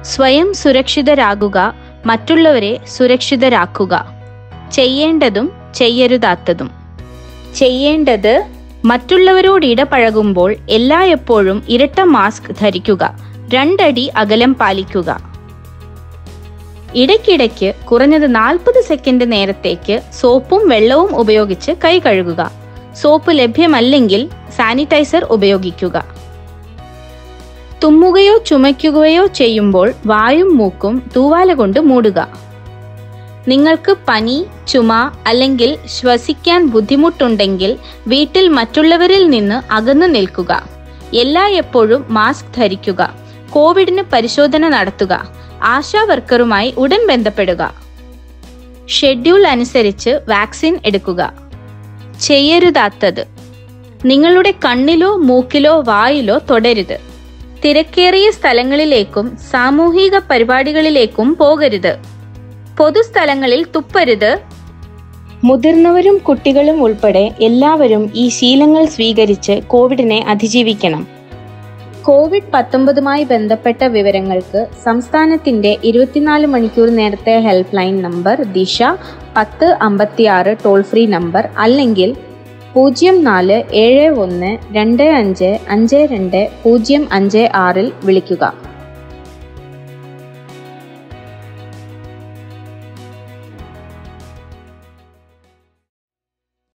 സ്വയം സുരക്ഷിതരാകുക മറ്റുള്ളവരെ സുരക്ഷിതരാക്കുക ചെയ്യേണ്ടതും ചെയ്യരുതാത്തതും ചെയ്യേണ്ടത് മറ്റുള്ളവരോട് ഇടപഴകുമ്പോൾ എല്ലായ്പ്പോഴും ഇരട്ട മാസ്ക് ധരിക്കുക രണ്ടടി അകലം പാലിക്കുക ഇടയ്ക്കിടയ്ക്ക് കുറഞ്ഞത് നാൽപ്പത് സെക്കൻഡ് നേരത്തേക്ക് സോപ്പും വെള്ളവും ഉപയോഗിച്ച് കൈ കഴുകുക സോപ്പ് ലഭ്യമല്ലെങ്കിൽ സാനിറ്റൈസർ ഉപയോഗിക്കുക തുമ്മുകയോ ചുമയ്ക്കുകയോ ചെയ്യുമ്പോൾ വായും മൂക്കും തൂവാല കൊണ്ട് മൂടുക നിങ്ങൾക്ക് പനി ചുമ അല്ലെങ്കിൽ ശ്വസിക്കാൻ ബുദ്ധിമുട്ടുണ്ടെങ്കിൽ വീട്ടിൽ മറ്റുള്ളവരിൽ നിന്ന് അകന്നു നിൽക്കുക എല്ലായ്പ്പോഴും മാസ്ക് ധരിക്കുക കോവിഡിന് പരിശോധന നടത്തുക ആശാ വർക്കറുമായി ഉടൻ ബന്ധപ്പെടുക ഷെഡ്യൂൾ അനുസരിച്ച് വാക്സിൻ എടുക്കുക ചെയ്യരുതാത്തത് നിങ്ങളുടെ കണ്ണിലോ മൂക്കിലോ വായിലോ തൊടരുത് തിരക്കേറിയ സ്ഥലങ്ങളിലേക്കും സാമൂഹിക പരിപാടികളിലേക്കും പോകരുത് പൊതുസ്ഥലങ്ങളിൽ തുപ്പരുത് മുതിർന്നവരും കുട്ടികളും ഉൾപ്പെടെ എല്ലാവരും ഈ ശീലങ്ങൾ സ്വീകരിച്ച് കോവിഡിനെ അതിജീവിക്കണം കോവിഡ് പത്തൊമ്പതുമായി ബന്ധപ്പെട്ട വിവരങ്ങൾക്ക് സംസ്ഥാനത്തിന്റെ ഇരുപത്തിനാല് മണിക്കൂർ നേരത്തെ ഹെൽപ്പ് ലൈൻ നമ്പർ ദിശ പത്ത് അമ്പത്തിയാറ് ടോൾ ഫ്രീ നമ്പർ അല്ലെങ്കിൽ പൂജ്യം നാല് ഏഴ് ഒന്ന് രണ്ട് അഞ്ച് അഞ്ച് രണ്ട് പൂജ്യം അഞ്ച് ആറിൽ വിളിക്കുക